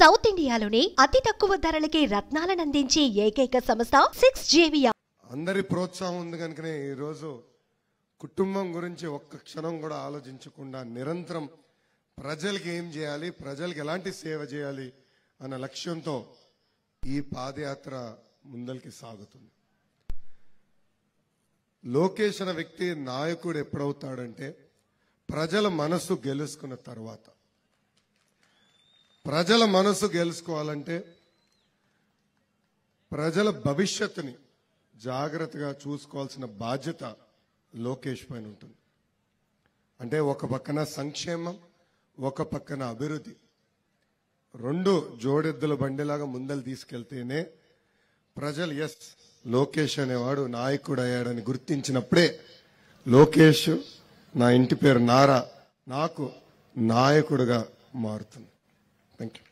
south ఇండియాలోనే అతి తక్కువ ధరలకి రత్నాలను అందించే ఏకైక సంస్థ సిక్స్ జేవియా అందరి ప్రోత్సాహం ఉంది కనుకనే ఈరోజు కుటుంబం గురించి ఒక్క క్షణం కూడా ఆలోచించకుండా నిరంతరం ప్రజలకి ఏం చేయాలి ప్రజలకు ఎలాంటి సేవ చేయాలి అన్న లక్ష్యంతో ఈ పాదయాత్ర ముందరికి సాగుతుంది లోకేష్ అనే వ్యక్తి నాయకుడు ఎప్పుడవుతాడంటే ప్రజల మనసు గెలుచుకున్న తర్వాత ప్రజల మనసు గెలుచుకోవాలంటే ప్రజల భవిష్యత్తుని జాగ్రత్తగా చూసుకోవాల్సిన బాధ్యత లోకేష్ పైన ఉంటుంది అంటే ఒక పక్కన సంక్షేమం ఒక పక్కన అభివృద్ధి రెండు జోడెద్దుల బండిలాగా ముందలు తీసుకెళ్తేనే ప్రజలు ఎస్ లోకేష్ అనేవాడు నాయకుడు అయ్యాడని గుర్తించినప్పుడే లోకేష్ నా ఇంటి పేరు నారా నాకు నాయకుడుగా మారుతుంది థ్యాంక్ యూ